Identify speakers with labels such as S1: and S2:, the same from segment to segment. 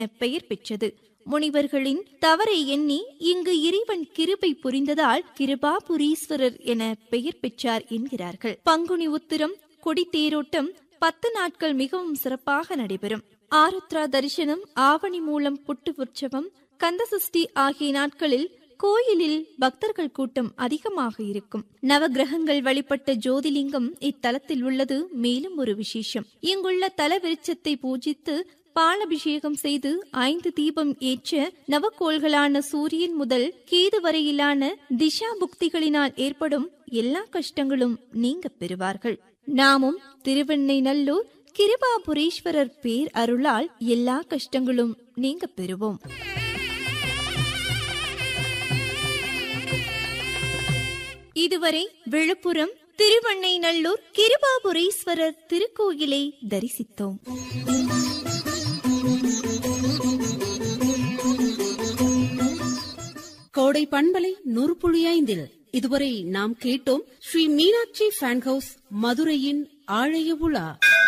S1: பெயர் பெற்றது முனிவர்களின் தவறை எண்ணி இங்கு இறைவன் கிருபை புரிந்ததால் கிருபாபுரீஸ்வரர் என பெயர் பெற்றார் என்கிறார்கள் பங்குனி உத்திரம் கொடி தேரோட்டம் பத்து நாட்கள் மிகவும் சிறப்பாக நடைபெறும் ஆருத்ரா தரிசனம் ஆவணி மூலம் புட்டு உற்சவம் கந்தசஷ்டி ஆகிய நாட்களில் கோயிலில் பக்தர்கள் கூட்டம் அதிகமாக இருக்கும் நவகிரகங்கள் வழிபட்ட ஜோதிலிங்கம் இத்தலத்தில் உள்ளது மேலும் ஒரு விசேஷம் இங்குள்ள தல விருட்சத்தை பூஜித்து பாலபிஷேகம் செய்து ஐந்து தீபம் ஏற்ற நவக்கோள்களான சூரியன் முதல் கேது வரையிலான திஷா புக்திகளினால் ஏற்படும் எல்லா கஷ்டங்களும் நீங்க பெறுவார்கள் நாமும் திருவெண்ணை நல்லூர் கிருபாபுரீஸ்வரர் பேர் அருளால் எல்லா கஷ்டங்களும் நீங்க பெறுவோம் இதுவரை விழுப்புரம் திருவண்ணை நல்லூர் கிருபாபுரீஸ்வரர் திருக்கோயிலை தரிசித்தோம்
S2: கோடை பண்பலை நூறு ஐந்தில் இதுவரை நாம் கேட்டோம் ஸ்ரீ மீனாட்சி ஃபேன் ஹவுஸ் மதுரையின் ஆழைய உலா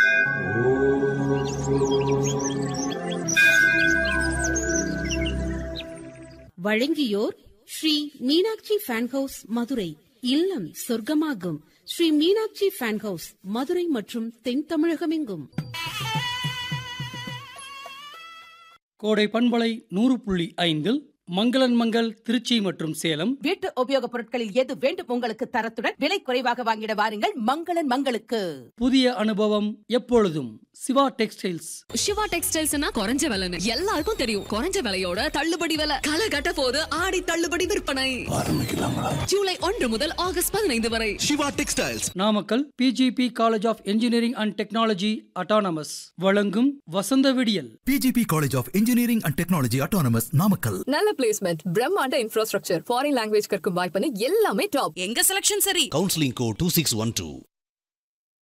S2: வழங்கியோர் ஸ்ரீ மீனாட்சி ஃபேன் ஹவுஸ் மதுரை இல்லம் சொர்க்கமாகும் ஸ்ரீ மீனாட்சி ஃபேன் ஹவுஸ் மதுரை மற்றும் தென் தமிழகமெங்கும்
S3: கோடை பண்பலை நூறு புள்ளி ஐந்தில் மங்களன் மங்கள் திருச்சி மற்றும் சேலம்
S4: வீட்டு உபயோகப் பொருட்களில் எது வேண்டும் உங்களுக்கு தரத்துடன் விலை குறைவாக வாங்கிட வாருங்கள் மங்களன் மங்களுக்கு
S3: புதிய அனுபவம் எப்பொழுதும் சிவா டெக்ஸ்டைல்ஸ்
S5: சிவா டெக்ஸ்டைல்ஸ்னா குறைஞ்ச விலைன்னு எல்லாருக்கும் தெரியும் குறைஞ்ச விலையோட தள்ளுபடி விலை களை கட்ட போது ஆடி தள்ளுபடி விற்பனை ஜூலை ஒன்று முதல் ஆகஸ்ட் பதினைந்து வரை
S6: Siva textiles
S3: Namakkal PGP college of engineering and technology autonomous வழங்கும் வசந்த விடியல்
S6: PGP college of engineering and technology autonomous Namakkal
S5: நல்ல பிளேஸ்மெண்ட் பிரம்மாண்ட இன்ஃப்ராஸ்ட்ரக்சர் ஃபாரின் லாங்குவேஜ் கற்கும் வாய்ப்புன்னு எல்லாமே டாப் எங்க செலக்ஷன் சரி
S7: counseling code 2612